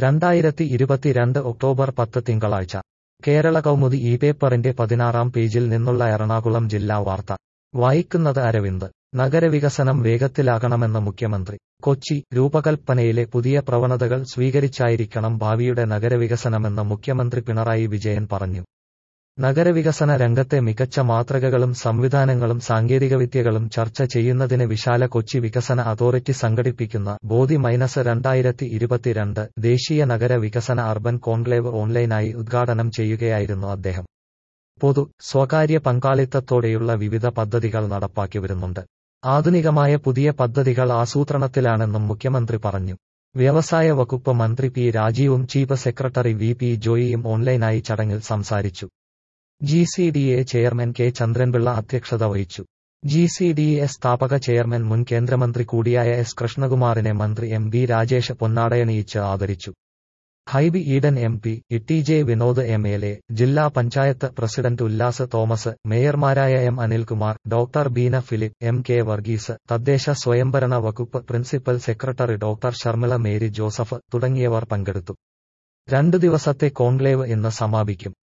രണ്ടായിരത്തി ഇരുപത്തിരണ്ട് ഒക്ടോബർ പത്ത് തിങ്കളാഴ്ച കേരള കൗമുദി ഈ പേപ്പറിന്റെ പതിനാറാം പേജിൽ നിന്നുള്ള എറണാകുളം ജില്ലാ വാർത്ത വായിക്കുന്നത് അരവിന്ദ് നഗരവികസനം വേഗത്തിലാകണമെന്ന് മുഖ്യമന്ത്രി കൊച്ചി രൂപകൽപ്പനയിലെ പുതിയ പ്രവണതകൾ സ്വീകരിച്ചായിരിക്കണം ഭാവിയുടെ നഗരവികസനമെന്ന് മുഖ്യമന്ത്രി പിണറായി വിജയൻ പറഞ്ഞു നഗരവികസന രംഗത്തെ മികച്ച മാതൃകകളും സംവിധാനങ്ങളും സാങ്കേതികവിദ്യകളും ചർച്ച ചെയ്യുന്നതിന് വിശാല കൊച്ചി വികസന അതോറിറ്റി സംഘടിപ്പിക്കുന്ന ബോധി മൈനസ് രണ്ടായിരത്തി ഇരുപത്തിരണ്ട് ദേശീയ നഗര വികസന അർബൻ കോൺക്ലേവ് ഓൺലൈനായി ഉദ്ഘാടനം ചെയ്യുകയായിരുന്നു അദ്ദേഹം പൊതു സ്വകാര്യ പങ്കാളിത്തത്തോടെയുള്ള വിവിധ പദ്ധതികൾ നടപ്പാക്കി വരുന്നുണ്ട് ആധുനികമായ പുതിയ പദ്ധതികൾ ആസൂത്രണത്തിലാണെന്നും മുഖ്യമന്ത്രി പറഞ്ഞു വ്യവസായ വകുപ്പ് മന്ത്രി പി രാജീവും ചീഫ് സെക്രട്ടറി വി പി ജോയിയും ഓൺലൈനായി ചടങ്ങിൽ സംസാരിച്ചു G C D A chairman K Chandranpillai അധ്യക്ഷത വഹിച്ചു ജി സി ഡി എ സ്ഥാപക ചെയർമാൻ മുൻ കേന്ദ്രമന്ത്രി കൂടിയായ എസ് കൃഷ്ണകുമാറിനെ മന്ത്രി എം ബി രാജേഷ് പൊന്നാടയണിയിച്ച് ആദരിച്ചു Hibi Eden M P E J Vinod M L A ജില്ലാ പഞ്ചായത്ത് പ്രസിഡന്റ് ഉല്ലാസ് തോമസ് മേയർമാരായ M Anilkumar doctor Beena Philip M K Varghese തദ്ദേശ സ്വയംഭരണ വകുപ്പ് principal secretary doctor Sharmila Mary Joseph തുടങ്ങിയവർ പങ്കെടുത്തു രണ്ടു ദിവസത്തെ കോൺക്ലേവ് ഇന്ന് സമാപിക്കും